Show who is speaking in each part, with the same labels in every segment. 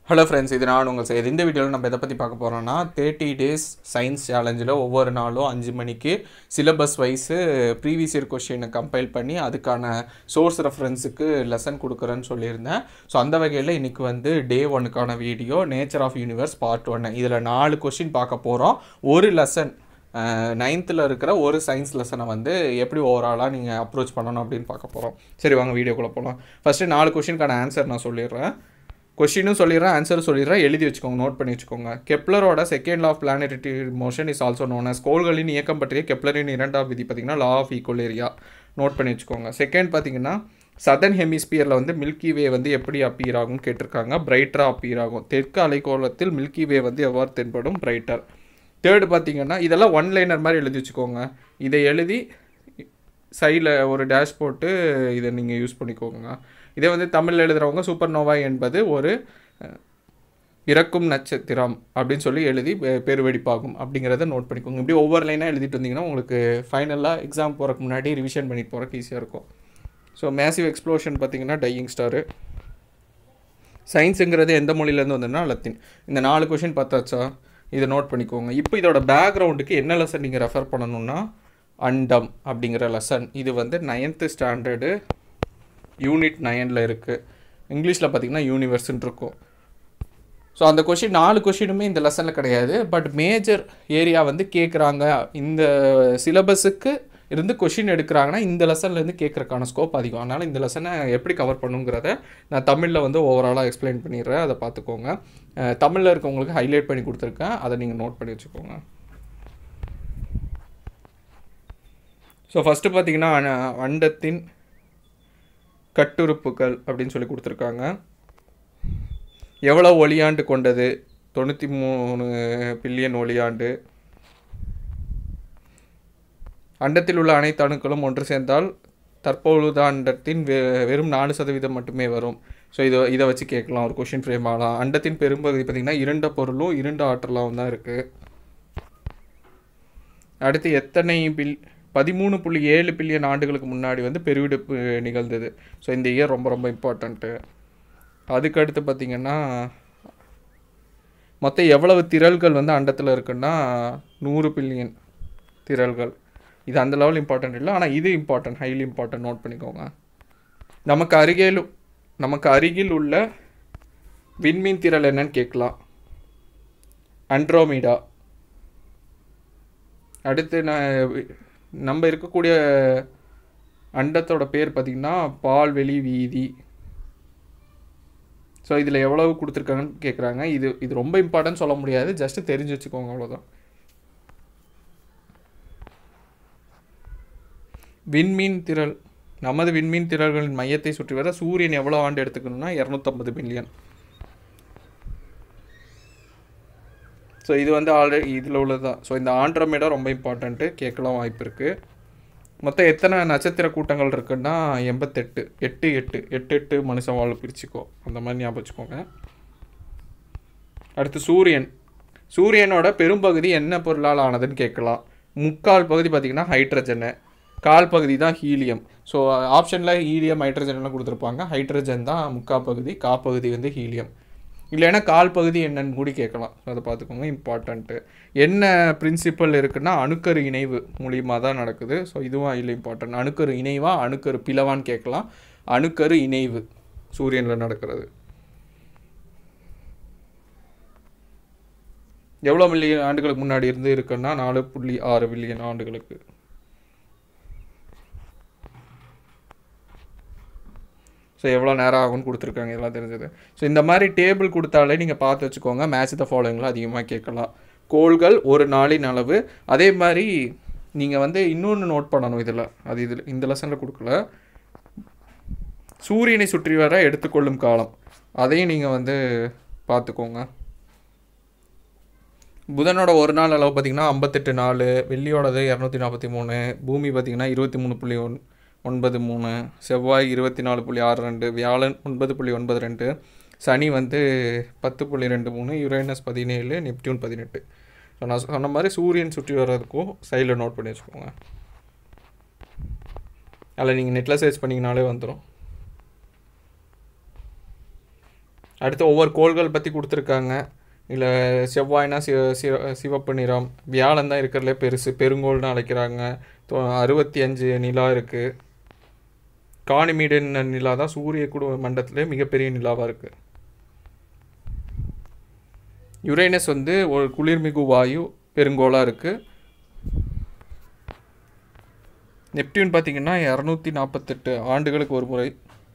Speaker 1: hello friends இது நான் உங்கள் செய்தி இந்த வீடியோவில் நம்ம எதை பற்றி பார்க்க போகிறோம்னா தேர்ட்டி டேஸ் சயின்ஸ் சேலஞ்சில் ஒவ்வொரு நாளும் அஞ்சு மணிக்கு சிலபஸ் வைஸு ப்ரீவியஸ் இயர் கொஷினை கம்பைல் பண்ணி அதுக்கான சோர்ஸ் ரெஃபரன்ஸுக்கு லெசன் கொடுக்குறேன்னு சொல்லியிருந்தேன் ஸோ அந்த வகையில் இன்றைக்கி வந்து டே ஒனுக்கான video nature of universe part ஒன்று இதில் நாலு கொஷின் பார்க்க போகிறோம் ஒரு லெசன் நைன்த்தில் இருக்கிற ஒரு சயின்ஸ் லெசனை வந்து எப்படி ஓவராலாக நீங்கள் அப்ரோச் பண்ணணும் அப்படின்னு பார்க்க போகிறோம் சரி வாங்க வீடியோக்குள்ளே போகலாம் ஃபஸ்ட்டு நாலு கொஷினுக்கான ஆன்சர் நான் சொல்லிடுறேன் கொஷினும் சொல்லிடுறேன் ஆன்சரும் சொல்லிடுறேன் எழுதி வச்சுக்கோங்க நோட் பண்ணி வச்சுக்கோங்க கெப்லரோட second law of planetary motion is also known as கோள்களின் இயக்கம் பற்றிய கெப்லரின் இரண்டாம் விதி பார்த்தீங்கன்னா law of equal area note பண்ணி வச்சுக்கோங்க செகண்ட் பார்த்தீங்கன்னா சதர்ன் ஹெமிஸ்பியரில் வந்து மில்கி வே வந்து எப்படி அப்பீர் ஆகும்னு கேட்டிருக்காங்க பிரைட்டராக அப்பீர் ஆகும் தெற்கு அலைக்கோளத்தில் மில்கி வே வந்து எவ்வாறு தென்படும் பிரைட்டர் தேர்டு பார்த்தீங்கன்னா இதெல்லாம் ஒன் லைனர் மாதிரி எழுதி வச்சுக்கோங்க இதை எழுதி சைடில் ஒரு டேஷ் போட்டு இதை நீங்கள் யூஸ் பண்ணிக்கோங்க இதே வந்து தமிழில் எழுதுகிறவங்க சூப்பர் நோவா என்பது ஒரு அஹ், இறக்கும் நட்சத்திரம் அப்படின்னு சொல்லி எழுதி பெ- பெருவெடிப்பாகும் அப்படிங்கிறத நோட் பண்ணிக்கோங்க இப்படி ஒவ்வொரு லைனாக எழுதிட்டு வந்தீங்கன்னா உங்களுக்கு ஃபைனலாக எக்ஸாம் போகிறக்கு முன்னாடி ரிவிஷன் பண்ணிட்டு போகிறக்கு ஈஸியாக இருக்கும் ஸோ மேசிவ் எக்ஸ்ப்ளோஷன் பார்த்தீங்கன்னா டையிங் ஸ்டாரு சயின்ஸுங்கிறது எந்த மொழியிலேருந்து வந்ததுன்னா லத்தீன் இந்த நாலு கொஷின் பார்த்தாச்சா இதை நோட் பண்ணிக்கோங்க இப்போ இதோட பேக்ரவுண்டுக்கு என்ன லெசன் நீங்கள் ரெஃபர் பண்ணணும்னா அண்டம் அப்படிங்கிற லெசன் இது வந்து நைன்த்து ஸ்டாண்டர்டு யூனிட் நைனில் இருக்குது இங்கிலீஷில் பார்த்தீங்கன்னா யூனிவர்ஸ்ன்னு இருக்கும் ஸோ அந்த கொஷின் நாலு கொஷினுமே இந்த லெசனில் கிடையாது பட் மேஜர் ஏரியா வந்து கேட்குறாங்க இந்த சிலபஸுக்கு இருந்து கொஷின் எடுக்கிறாங்கன்னா இந்த லெசன்லேருந்து கேட்குறக்கான ஸ்கோப் அதிகம் அதனால் இந்த லெசனை எப்படி கவர் பண்ணுங்கிறத நான் தமிழில் வந்து ஓவராலாக எக்ஸ்பிளைன் பண்ணிடுறேன் அதை பார்த்துக்கோங்க தமிழில் இருக்கவங்களுக்கு ஹைலைட் பண்ணி கொடுத்துருக்கேன் அதை நீங்கள் நோட் பண்ணி வச்சுக்கோங்க ஸோ ஃபஸ்ட்டு பார்த்தீங்கன்னா அண- அண்டத்தின் கட்டுறுப்புகள் அப்படின்னு சொல்லி கொடுத்துருக்காங்க எவ்வளோ ஒளியாண்டு கொண்டது தொண்ணூற்றி மூணு பில்லியன் ஒளியாண்டு அண்டத்தில் உள்ள அனைத்து அணுக்களும் ஒன்று சேர்ந்தால் தற்பொழுது அண்டத்தின் வெ வெறும் நாலு சதவீதம் மட்டுமே வரும் ஸோ இதை இதை வச்சு கேட்கலாம் ஒரு கொஷின் ஃப்ரேம் ஆகலாம் அண்டத்தின் பெரும்பகுதி பார்த்திங்கன்னா இருண்ட பொருளும் இருண்ட ஆற்றலாகவும் தான் இருக்குது அடுத்து எத்தனை பில் பதிமூணு புள்ளி ஏழு பில்லியன் ஆண்டுகளுக்கு முன்னாடி வந்து பெருவெடுப்பு நிகழ்ந்தது ஸோ இந்த இயர் ரொம்ப ரொம்ப இம்பார்ட்டண்ட்டு அதுக்கு அடுத்து பார்த்திங்கன்னா மொத்தம் எவ்வளவு திரள்கள் வந்து அண்டத்தில் இருக்குன்னா நூறு பில்லியன் திரள்கள் இது அந்த லெவல் இம்பார்ட்டன்ட் இல்லை ஆனால் இது இம்பார்ட்டன்ட் ஹைலி இம்பார்ட்டன்ட் நோட் பண்ணிக்கோங்க நமக்கு அருகில் நமக்கு அருகில் உள்ள விண்மீன் திரள் என்னன்னு கேட்கலாம் அண்ட்ரோமீடா அடுத்து நான் நம்ம இருக்கக்கூடிய அண்டத்தோட பேர் பார்த்திங்கன்னா பால்வெளி வீதி ஸோ இதில் எவ்வளவு கொடுத்துருக்காங்கன்னு கேட்குறாங்க இது இது ரொம்ப இம்பார்ட்டன்ட் சொல்ல முடியாது ஜஸ்ட் தெரிஞ்சு வச்சுக்கோங்க அவ்வளோதான் விண்மீன் திரள் நமது விண்மீன் திரள்களின் மையத்தை சுற்றி வர சூரியன் எவ்வளோ ஆண்டு எடுத்துக்கணும்னா இரநூத்தம்பது மில்லியன் ஸோ இது வந்து ஆல்ரெடி இதில் உள்ளது தான் ஸோ இந்த ஆண்ட்ரோமேடா ரொம்ப இம்பார்ட்டண்ட்டு கேட்கலாம் வாய்ப்பு இருக்குது மொத்தம் எத்தனை நட்சத்திர கூட்டங்கள் இருக்குன்னா எண்பத்தெட்டு எட்டு எட்டு எட்டு எட்டு மனுஷன் வாழ் பிரிச்சுக்கோ அந்த மாதிரி ஞாபகம் வச்சுக்கோங்க அடுத்து சூரியன் சூரியனோட பெரும்பகுதி என்ன பொருளால் ஆனதுன்னு கேட்கலாம் முக்கால் பகுதி பார்த்திங்கன்னா ஹைட்ரஜனு கால் பகுதி தான் ஹீலியம் ஸோ ஆப்ஷனில் ஹீலியம் ஹைட்ரஜன்லாம் கொடுத்துருப்பாங்க ஹைட்ரஜன் தான் முக்கால் பகுதி கா பகுதி வந்து ஹீலியம் இல்லைன்னா கால் பகுதி என்னன்னு கூட கேட்கலாம் ஸோ அதை பார்த்துக்கோங்க இம்பார்ட்டண்ட்டு என்ன பிரின்சிபல் இருக்குன்னா அணுக்கரு இணைவு மூலியமாக தான் நடக்குது ஸோ இதுவும் இல்லை இம்பார்ட்டன்ட் அணுக்கரு இணைவா அணுக்கரு பிளவான்னு கேட்கலாம் அணுக்கரு இணைவு சூரியனில் நடக்கிறது எவ்வளோ மில்லியன் ஆண்டுகளுக்கு முன்னாடி இருந்து இருக்குன்னா நாலு புள்ளி ஆறு பில்லியன் ஆண்டுகளுக்கு ஸோ எவ்வளோ நேரம் ஆகும்னு கொடுத்துருக்காங்க இதெல்லாம் தெரிஞ்சது ஸோ இந்த மாதிரி டேபிள் கொடுத்தாலே நீங்கள் பார்த்து வச்சுக்கோங்க மேட்ச் த ஃபாலோயிங்லாம் அதிகமாக கேட்கலாம் கோள்கள் ஒரு நாளின் அளவு அதே மாதிரி நீங்கள் வந்து இன்னொன்று நோட் பண்ணணும் இதில் அது இதில் இந்த லெசனில் கொடுக்கல சூரியனை சுற்றி வர எடுத்துக்கொள்ளும் காலம் அதையும் நீங்கள் வந்து பார்த்துக்கோங்க புதனோட ஒரு நாள் அளவு பார்த்திங்கன்னா ஐம்பத்தெட்டு நாள் வெள்ளியோடது இரநூத்தி நாற்பத்தி மூணு பூமி பார்த்திங்கன்னா இருபத்தி மூணு புள்ளி ஒன் ஒன்பது மூணு செவ்வாய் இருபத்தி நாலு புள்ளி ஆறு ரெண்டு வியாழன் ஒன்பது புள்ளி ஒன்பது ரெண்டு சனி வந்து பத்து புள்ளி ரெண்டு மூணு யுரேனஸ் பதினேழு நெப்டியூன் பதினெட்டு ஸோ நான் சொன்ன மாதிரி சூரியன் சுற்றி வர்றதுக்கும் சைடில் நோட் பண்ணி வச்சுக்கோங்க அதில் நீங்கள் நெட்டில் சர்ச் பண்ணிங்கனாலே வந்துடும் அடுத்து ஒவ்வொரு கோள்கள் பற்றி கொடுத்துருக்காங்க இல்லை செவ்வாய்னா சி சி- சிவப்பு நிறம் வியாழன் தான் இருக்கிறதுலே பெருசு பெருங்கோள்னு அழைக்கிறாங்க தொ- அறுபத்தி அஞ்சு நிலா இருக்குது காணிமீடன் நிலா தான் சூரிய குடு மண்டலத்திலே மிகப்பெரிய நிலாவாக இருக்குது யுரேனஸ் வந்து ஒரு குளிர்மிகு வாயு பெருங்கோளாக இருக்குது நெப்டியூன் பார்த்தீங்கன்னா இரநூத்தி நாற்பத்தெட்டு ஆண்டுகளுக்கு ஒரு முறை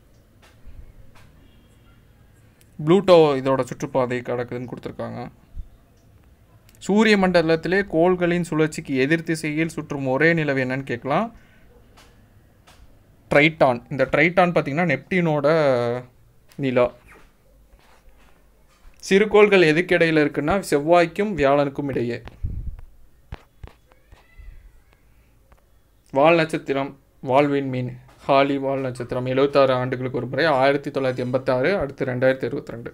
Speaker 1: ப்ளூட்டோ இதோட சுற்றுப்பாதை கடக்குதுன்னு கொடுத்துருக்காங்க சூரிய மண்டலத்திலே கோள்களின் சுழற்சிக்கு எதிர் திசையில் சுற்றும் ஒரே நிலவு என்னன்னு கேட்கலாம் ட்ரைட்டான் இந்த ட்ரைட்டான் பார்த்தீங்கன்னா நெப்டியூனோட நிலா சிறுகோள்கள் எதுக்கு இடையில இருக்குன்னா செவ்வாய்க்கும் வியாழனுக்கும் இடையே வால் நட்சத்திரம் வால்வின் மீன் ஹாலி வால் நட்சத்திரம் எழுபத்தாறு ஆண்டுகளுக்கு ஒரு முறை ஆயிரத்தி தொள்ளாயிரத்தி எண்பத்தாறு அடுத்து ரெண்டாயிரத்தி இருபத்தி ரெண்டு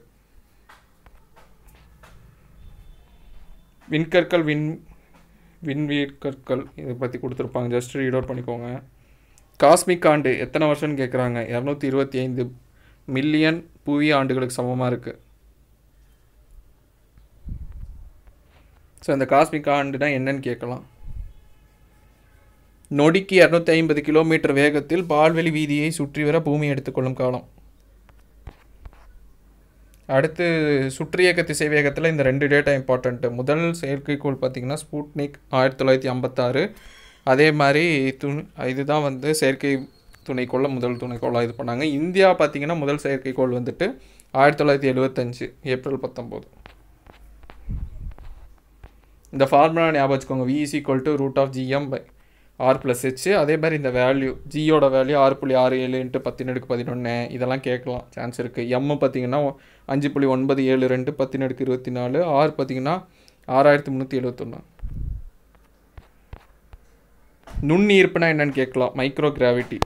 Speaker 1: விண்கற்கள் விண் விண்வீர்கற்கள் இதை பற்றி கொடுத்துருப்பாங்க ஜஸ்ட் ரீட் அவுட் பண்ணிக்கோங்க காஸ்மிக் ஆண்டு எத்தனை வருஷம்னு கேட்குறாங்க இரநூத்தி இருபத்தி ஐந்து மில்லியன் புவி ஆண்டுகளுக்கு சமமாக இருக்குது ஸோ இந்த காஸ்மிக் ஆண்டுனா என்னன்னு கேட்கலாம் நொடிக்கு இரநூத்தி ஐம்பது கிலோமீட்டர் வேகத்தில் பால்வெளி வீதியை சுற்றி வர பூமி எடுத்துக்கொள்ளும் காலம் அடுத்து சுற்றியக்க திசை வேகத்தில் இந்த ரெண்டு டேட்டா இம்பார்ட்டண்ட்டு முதல் செயற்கைக்கோள் பார்த்தீங்கன்னா ஸ்புட்னிக் ஆயிரத்தி தொள்ளாயிரத்தி ஐம்பத்தாறு அதே மாதிரி து இதுதான் வந்து செயற்கை துணைக்கோள முதல் துணைக்கோளாக இது பண்ணாங்க இந்தியா பார்த்தீங்கன்னா முதல் செயற்கைக்கோள் வந்துட்டு ஆயிரத்தி தொள்ளாயிரத்தி எழுபத்தஞ்சு ஏப்ரல் பத்தொம்போது இந்த ஃபார்முலா ஞாபகம் வச்சுக்கோங்க V is equal to root of GM by R plus H அதே மாதிரி இந்த வேல்யூ ஜியோட வேல்யூ ஆறு புள்ளி ஆறு ஏழு இன்ட்டு பத்தினடுக்கு பதினொன்று இதெல்லாம் கேட்கலாம் சான்ஸ் இருக்குது எம்மு பார்த்தீங்கன்னா அஞ்சு புள்ளி ஒன்பது ஏழு ரெண்டு பத்தினடுக்கு இருபத்தி நாலு ஆர் பார்த்தீங்கன்னா ஆறாயிரத்தி முந்நூற்றி எழுபத்தொன்று நுண்ணீர்ப்புனா என்னன்னு கேட்கலாம் மைக்ரோ கிராவிட்டி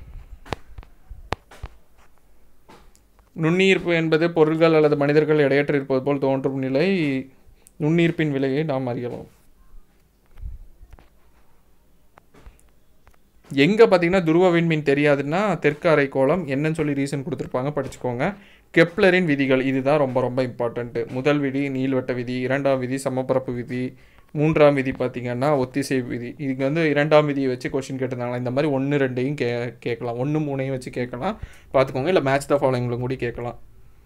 Speaker 1: நுண்ணீர்ப்பு என்பது பொருள்கள் அல்லது மனிதர்கள் எடையற்று இருப்பது போல் தோன்றும் நிலை நுண்ணீர்ப்பின் விலையை நாம் அறியலாம் எங்கே பார்த்தீங்கன்னா துருவ விண்மீன் தெரியாதுன்னா தெற்கு அரைக்கோளம் என்னன்னு சொல்லி ரீசன் கொடுத்துருப்பாங்க படிச்சுக்கோங்க கெப்லரின் விதிகள் இதுதான் ரொம்ப ரொம்ப இம்பார்ட்டண்ட்டு முதல் விதி நீள்வட்ட விதி இரண்டாம் விதி சமபரப்பு விதி மூன்றாம் விதி பார்த்தீங்கன்னா ஒத்திசை விதி இதுக்கு வந்து இரண்டாம் விதியை வச்சு கொஷின் கேட்டிருந்தாங்களா இந்த மாதிரி ஒன்று ரெண்டையும் கே கேட்கலாம் ஒன்று மூணையும் வச்சு கேட்கலாம் பார்த்துக்கோங்க இல்லை மேட்ச் த ஃபாலோயிங்களும் கூட கேட்கலாம்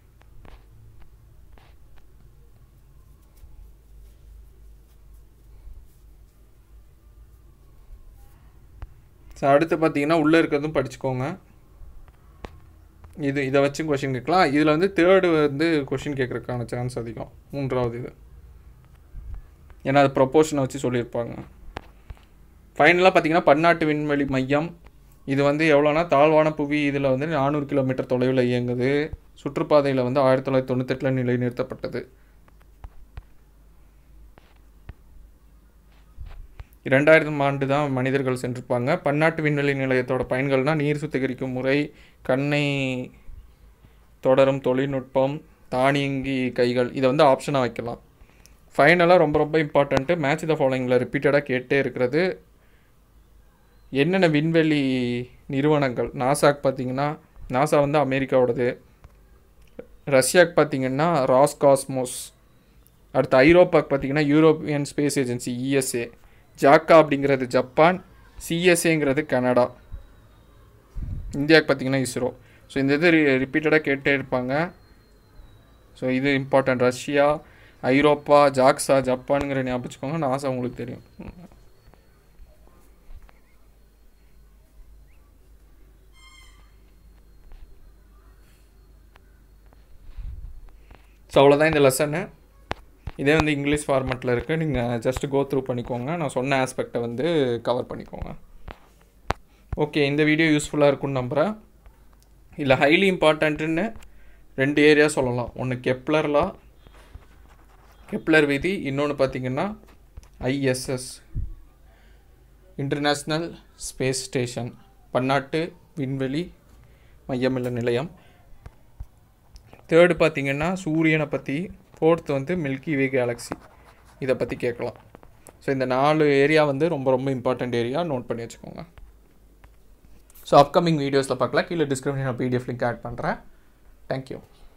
Speaker 1: ஸோ அடுத்து பார்த்தீங்கன்னா உள்ளே இருக்கிறதும் படிச்சுக்கோங்க இது இதை வச்சும் கொஷின் கேட்கலாம் இதில் வந்து தேர்டு வந்து கொஷின் கேட்குறதுக்கான சான்ஸ் அதிகம் மூன்றாவது இது ஏன்னா அது ப்ரொப்போர்ஷனை வச்சு சொல்லியிருப்பாங்க ஃபைனலாக பார்த்தீங்கன்னா பன்னாட்டு விண்வெளி மையம் இது வந்து எவ்வளோனா தாழ்வான புவி இதில் வந்து நானூறு கிலோமீட்டர் தொலைவில் இயங்குது சுற்றுப்பாதையில் வந்து ஆயிரத்தி தொள்ளாயிரத்தி தொண்ணூத்தெட்டில் நிலைநிறுத்தப்பட்டது இரண்டாயிரம் ஆண்டு தான் மனிதர்கள் சென்றிருப்பாங்க பன்னாட்டு விண்வெளி நிலையத்தோட பயன்கள்னால் நீர் சுத்திகரிக்கும் முறை கண்ணை தொடரும் தொழில்நுட்பம் தானியங்கி கைகள் இதை வந்து ஆப்ஷனாக வைக்கலாம் ஃபைனலாக ரொம்ப ரொம்ப இம்பார்ட்டண்ட்டு மேட்ச் த ஃபாலோயிங்கில் ரிப்பீட்டடாக கேட்டே இருக்கிறது என்னென்ன விண்வெளி நிறுவனங்கள் நாசாக்கு பார்த்தீங்கன்னா நாசா வந்து அமெரிக்காவோடது ரஷ்யாவுக்கு பார்த்தீங்கன்னா ராஸ்காஸ்மோஸ் அடுத்து ஐரோப்பாவுக்கு பார்த்தீங்கன்னா European Space Agency ESA JAXA அப்படிங்கிறது ஜப்பான் சிஎஸ்ஏங்கிறது கனடா இந்தியாவுக்கு பார்த்தீங்கன்னா இஸ்ரோ ஸோ இந்த இது ரிப்பீட்டடாக கேட்டே இருப்பாங்க ஸோ இது இம்பார்ட்டன்ட் ரஷ்யா ஐரோப்பா ஜாக்ஸா ஜப்பானுங்கிற ஞாபகம் வச்சுக்கோங்க நாசா உங்களுக்கு தெரியும் ஸோ அவ்வளோதான் இந்த லெசனு இதே வந்து இங்கிலீஷ் ஃபார்மெட்டில் இருக்குது நீங்கள் ஜஸ்ட் கோ த்ரூ பண்ணிக்கோங்க நான் சொன்ன ஆஸ்பெக்டை வந்து கவர் பண்ணிக்கோங்க ஓகே இந்த வீடியோ யூஸ்ஃபுல்லாக இருக்கும்னு நம்புகிறேன் இல்லை ஹைலி இம்பார்ட்டண்ட்டுன்னு ரெண்டு ஏரியா சொல்லலாம் ஒன்று கெப்லர்லா கெப்லர் விதி இன்னொன்று பார்த்தீங்கன்னா ஐஎஸ்எஸ் இன்டர்நேஷ்னல் ஸ்பேஸ் ஸ்டேஷன் பன்னாட்டு விண்வெளி மையமில்ல நிலையம் தேர்டு பார்த்தீங்கன்னா சூரியனை பற்றி ஃபோர்த் வந்து மில்கி வே கேலக்ஸி இதை பற்றி கேட்கலாம் ஸோ இந்த நாலு ஏரியா வந்து ரொம்ப ரொம்ப இம்பார்ட்டண்ட் ஏரியா நோட் பண்ணி வச்சுக்கோங்க ஸோ அப்கமிங் வீடியோஸில் பார்க்கலாம் கீழே டிஸ்கிரிப்ஷனில் பிடிஎஃப் லிங்க் ஆட் பண்ணுறேன் தேங்க்யூ